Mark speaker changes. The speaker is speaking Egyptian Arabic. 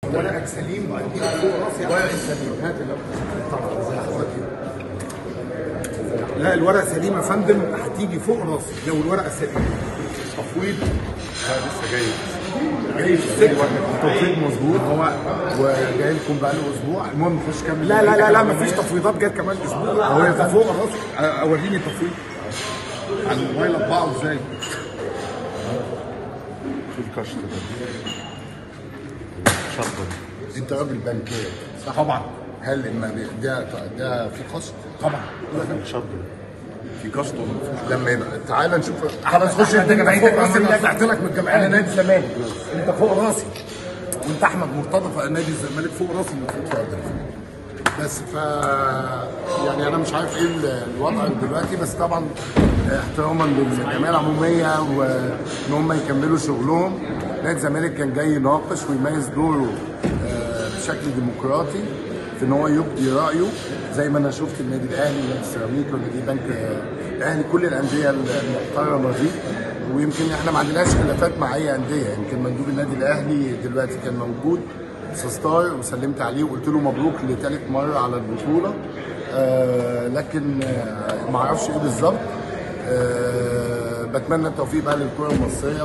Speaker 1: ورقك سليم وهديك فوق راسي ورقك سليم هات طبعا زي حضرتك لا الورقه سليم يا فندم هتيجي فوق راسي لو الورقه سليمه تفويض
Speaker 2: لا لسه جاي
Speaker 1: جاي في السكه
Speaker 3: التوفيق مظبوط هو وجاي لكم بقى له اسبوع المهم نخش كمل
Speaker 1: لا لا لا لا مفيش تفويضات جت كمان اسبوع هو انت فوق راسي أ- اوريني التفويض على الموبايل اطبعه ازاي
Speaker 2: في الكشط ده شطه
Speaker 3: انت راجل بنكير
Speaker 1: صح طبعا
Speaker 3: هل اما بي- ده ده في قسط
Speaker 1: طبعا
Speaker 2: شطه في كشط
Speaker 3: لما يبقى تعال نشوف
Speaker 1: خلاص خش انت جمعيه
Speaker 3: فوق
Speaker 1: الراسي
Speaker 3: راسي
Speaker 1: اللي
Speaker 3: اللي
Speaker 1: دفعت لك من الجمعيه انا نادي الزمالك انت فوق راسي وانت احمد مرتضى في نادي الزمالك فوق راسي المفروض
Speaker 3: اتفضل بس ف يعني انا مش عارف ايه ال- الوضع دلوقتي بس طبعا احتراما للجمعيه العموميه وان هم يكملوا شغلهم نادي الزمالك كان جاي يناقش ويميز دوره آه، بشكل ديمقراطي في ان هو يبدي رايه زي ما انا شفت النادي الاهلي ونادي السيراميك ونادي بنك آه، الاهلي كل الانديه المحترمه دي ويمكن احنا ما عندناش خلافات مع اي انديه يمكن مندوب النادي الاهلي دلوقتي كان موجود ستار وسلمت عليه وقلت له مبروك لثالث مره على البطوله آه لكن آه ما اعرفش ايه بالظبط آه بتمنى التوفيق بقى للكره المصريه